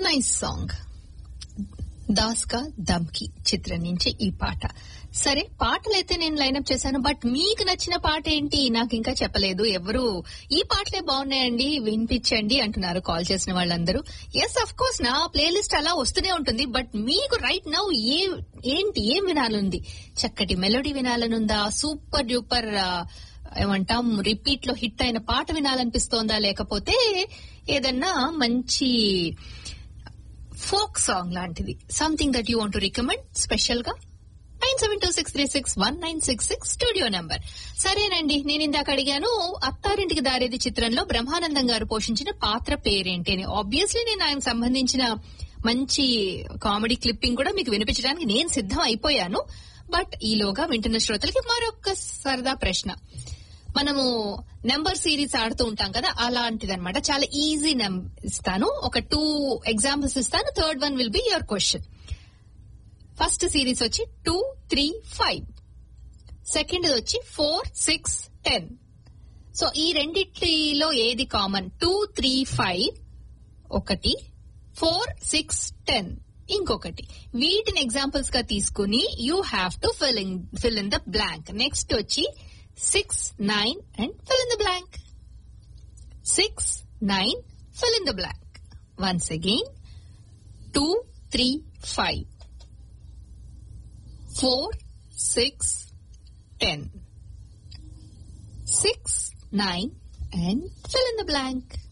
nice song దాస్కా దమ్కి చిత్రం నుంచి ఈ పాట సరే పాటలైతే నేను లైనప్ చేశాను బట్ మీకు నచ్చిన పాట ఏంటి నాకు ఇంకా చెప్పలేదు ఎవరు ఈ పాటలే బాగున్నాయండి వినిపించండి అంటున్నారు కాల్ చేసిన వాళ్ళందరూ ఎస్ అఫ్ కోర్స్ నా ప్లేలిస్ట్ అలా వస్తూనే ఉంటుంది బట్ మీకు రైట్ నౌ ఏ ఏంటి ఏం వినాలంది చక్కటి మెలోడీ వినాలనుందా సూపర్ డూపర్ ఏమంటాం రిపీట్ లో హిట్ అయిన పాట వినాలనిపిస్తోందా లేకపోతే ఏదన్నా మంచి ఫోక్ సాంగ్ లాంటిది something that you want to recommend special గా nine seven two six three six one nine six six studio number సరేనండి నేను ఇందాక అడిగాను అత్తారింటికి దారేది చిత్రంలో బ్రహ్మానందం గారు పోషించిన పాత్ర పేరేంటి అని ఆబ్వియస్లీ నేను ఆయనకు సంబంధించిన మంచి కామెడీ క్లిప్పింగ్ కూడా మీకు వినిపించడానికి నేను సిద్ధం అయిపోయాను బట్ ఈలోగా వింటున్న శ్రోతలకి మరొక సరదా ప్రశ్న మనము నెంబర్ సిరీస్ ఆడుతూ ఉంటాం కదా అలాంటిదన్నమాట చాలా ఈజీ ఇస్తాను ఒక టూ ఎగ్జాంపుల్స్ ఇస్తాను third one will be your question first series వచ్చి టూ త్రీ ఫైవ్ సెకండ్ వచ్చి ఫోర్ సిక్స్ టెన్ సో ఈ రెండిటిలో ఏది కామన్ టూ త్రీ ఫైవ్ ఒకటి ఫోర్ సిక్స్ టెన్ ఇంకొకటి వీటిని ఎగ్జాంపుల్స్ గా తీసుకుని you have to fill in fill in the blank next వచ్చి six nine and fill in the blank six nine fill in the blank once again two three five four six ten six nine and fill in the blank